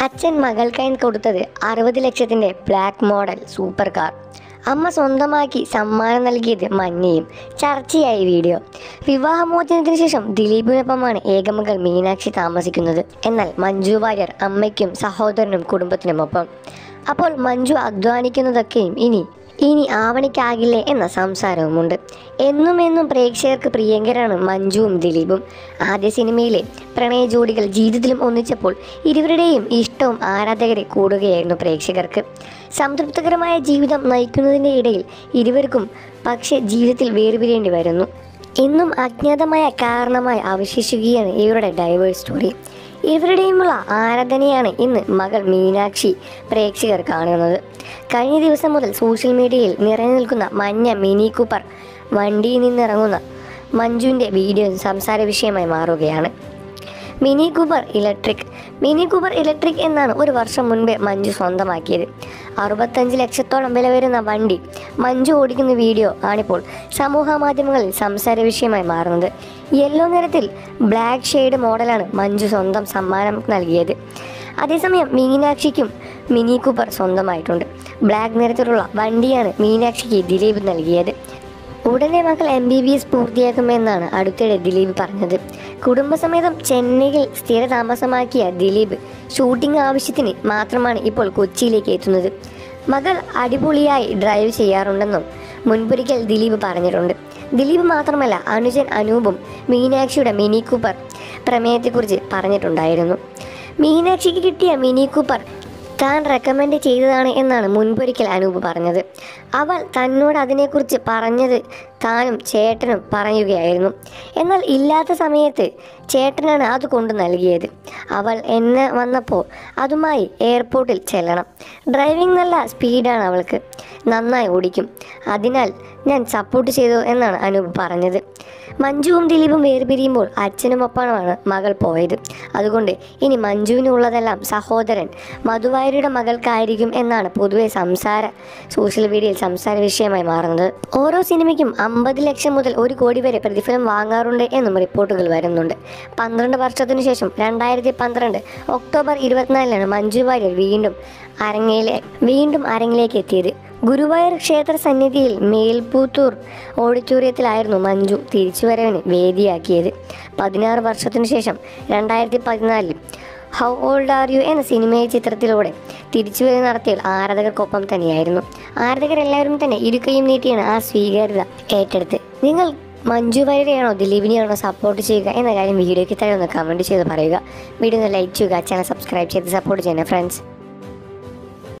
അച്ഛൻ മകൾക്കായി കൊടുത്തത് അറുപത് ലക്ഷത്തിൻ്റെ ബ്ലാക്ക് മോഡൽ സൂപ്പർ കാർ അമ്മ സ്വന്തമാക്കി സമ്മാനം നൽകിയത് മഞ്ഞയും ചർച്ചയായി വീഡിയോ വിവാഹമോചനത്തിന് ശേഷം ദിലീപിനൊപ്പമാണ് ഏകമകൾ മീനാക്ഷി താമസിക്കുന്നത് എന്നാൽ മഞ്ജു വാര്യർ അമ്മയ്ക്കും സഹോദരനും കുടുംബത്തിനുമൊപ്പം അപ്പോൾ മഞ്ജു അധ്വാനിക്കുന്നതൊക്കെയും ഇനി ഇനി ആവണിക്കാകില്ലേ എന്ന സംസാരവുമുണ്ട് എന്നും എന്നും പ്രേക്ഷകർക്ക് പ്രിയങ്കരാണ് മഞ്ജുവും ദിലീപും ആദ്യ സിനിമയിലെ പ്രണയ ജോഡികൾ ജീവിതത്തിലും ഒന്നിച്ചപ്പോൾ ഇരുവരുടെയും ഇഷ്ടവും ആരാധകരെ കൂടുകയായിരുന്നു പ്രേക്ഷകർക്ക് സംതൃപ്തകരമായ ജീവിതം നയിക്കുന്നതിൻ്റെ ഇടയിൽ ഇരുവർക്കും പക്ഷേ ജീവിതത്തിൽ വേർപിരിയേണ്ടി വരുന്നു ഇന്നും അജ്ഞാതമായ കാരണമായി അവശേഷിക്കുകയാണ് ഇവരുടെ ഡൈവേഴ്സ് സ്റ്റോറി ഇവരുടെയുമുള്ള ആരാധനയാണ് ഇന്ന് മകൾ മീനാക്ഷി പ്രേക്ഷകർ കാണുന്നത് കഴിഞ്ഞ ദിവസം മുതൽ സോഷ്യൽ മീഡിയയിൽ നിറഞ്ഞു നിൽക്കുന്ന മഞ്ഞ മിനി കൂപ്പർ വണ്ടിയിൽ നിന്നിറങ്ങുന്ന മഞ്ജുവിൻ്റെ വീഡിയോ സംസാര വിഷയമായി മാറുകയാണ് Mini Cooper electric Mini Cooper electric എന്നാണ് ഒരു വർഷം മുൻപേ മഞ്ജു സ്വന്തമാക്കിയത് അറുപത്തഞ്ച് ലക്ഷത്തോളം വില വരുന്ന വണ്ടി മഞ്ജു ഓടിക്കുന്ന വീഡിയോ ആണിപ്പോൾ സമൂഹ മാധ്യമങ്ങളിൽ സംസാര വിഷയമായി മാറുന്നത് യെല്ലോ നിറത്തിൽ ബ്ലാക്ക് ഷെയ്ഡ് മോഡലാണ് മഞ്ജു സ്വന്തം സമ്മാനം നൽകിയത് അതേസമയം മീനാക്ഷിക്കും മിനി കൂപ്പർ സ്വന്തമായിട്ടുണ്ട് ബ്ലാക്ക് നിറത്തിലുള്ള വണ്ടിയാണ് മീനാക്ഷിക്ക് ദിലീപ് നൽകിയത് ഉടനെ മകൾ എം ബി ബി എസ് പൂർത്തിയാക്കുമെന്നാണ് അടുത്തിടെ ദിലീപ് പറഞ്ഞത് കുടുംബസമേതം ചെന്നൈയിൽ സ്ഥിര താമസമാക്കിയ ദിലീപ് ഷൂട്ടിംഗ് ആവശ്യത്തിന് മാത്രമാണ് ഇപ്പോൾ കൊച്ചിയിലേക്ക് എത്തുന്നത് മകൾ അടിപൊളിയായി ഡ്രൈവ് ചെയ്യാറുണ്ടെന്നും മുൻപൊരിക്കൽ ദിലീപ് പറഞ്ഞിട്ടുണ്ട് ദിലീപ് മാത്രമല്ല അനുജൻ അനൂപും മീനാക്ഷിയുടെ മിനി കൂപ്പർ പ്രമേയത്തെക്കുറിച്ച് പറഞ്ഞിട്ടുണ്ടായിരുന്നു മീനാക്ഷിക്ക് കിട്ടിയ മിനി കൂപ്പർ താൻ റെക്കമെൻഡ് ചെയ്തതാണ് എന്നാണ് മുൻപൊരിക്കൽ അനൂപ് പറഞ്ഞത് അവൾ തന്നോട് അതിനെക്കുറിച്ച് പറഞ്ഞത് താനും ചേട്ടനും പറയുകയായിരുന്നു എന്നാൽ ഇല്ലാത്ത സമയത്ത് ചേട്ടനാണ് അത് കൊണ്ടു നൽകിയത് അവൾ എന്നെ വന്നപ്പോൾ അതുമായി എയർപോർട്ടിൽ ചെല്ലണം ഡ്രൈവിംഗ് നല്ല സ്പീഡാണ് അവൾക്ക് നന്നായി ഓടിക്കും അതിനാൽ ഞാൻ സപ്പോർട്ട് ചെയ്തു എന്നാണ് അനൂപ് പറഞ്ഞത് മഞ്ജുവും ദിലീപും വേർപിരിയുമ്പോൾ അച്ഛനുമൊപ്പമാണ് മകൾ പോയത് അതുകൊണ്ട് ഇനി മഞ്ജുവിനുള്ളതെല്ലാം സഹോദരൻ മധുവാര്യരുടെ മകൾക്കായിരിക്കും എന്നാണ് പൊതുവെ സംസാര സോഷ്യൽ മീഡിയയിൽ സംസാര വിഷയമായി മാറുന്നത് ഓരോ സിനിമയ്ക്കും അമ്പത് ലക്ഷം മുതൽ ഒരു കോടി വരെ പ്രതിഫലം വാങ്ങാറുണ്ട് എന്നും റിപ്പോർട്ടുകൾ വരുന്നുണ്ട് പന്ത്രണ്ട് വർഷത്തിനു ശേഷം രണ്ടായിരത്തി പന്ത്രണ്ട് ഒക്ടോബർ ഇരുപത്തിനാലിനാണ് മഞ്ജു വാര്യർ വീണ്ടും അരങ്ങയിലെ വീണ്ടും അരങ്ങിലേക്ക് എത്തിയത് ഗുരുവായൂർ ക്ഷേത്ര സന്നിധിയിൽ മേൽപൂത്തൂർ ഓഡിറ്റോറിയത്തിലായിരുന്നു മഞ്ജു തിരിച്ചുവരവിന് വേദിയാക്കിയത് പതിനാറ് വർഷത്തിനു ശേഷം രണ്ടായിരത്തി പതിനാലിൽ ഹൗ ഓൾഡ് ആർ യു എന്ന സിനിമയെ ചിത്രത്തിലൂടെ തിരിച്ചുവരവ് നടത്തിയത് ആരാധകർക്കൊപ്പം തന്നെയായിരുന്നു ആരാധകരെല്ലാവരും തന്നെ ഇരുകയും നീട്ടിയാണ് ആ സ്വീകാര്യത ഏറ്റെടുത്ത് നിങ്ങൾ മഞ്ജു വാര്യരെയാണോ ദിലീപിനെയാണോ സപ്പോർട്ട് ചെയ്യുക എന്ന കാര്യം വീഡിയോയ്ക്ക് താഴെ ഒന്ന് കമൻറ്റ് ചെയ്ത് പറയുക വീഡിയോ ഒന്ന് ലൈക്ക് ചെയ്യുക ചാനൽ സബ്സ്ക്രൈബ് ചെയ്ത് സപ്പോർട്ട് ചെയ്യുക ഫ്രണ്ട്സ്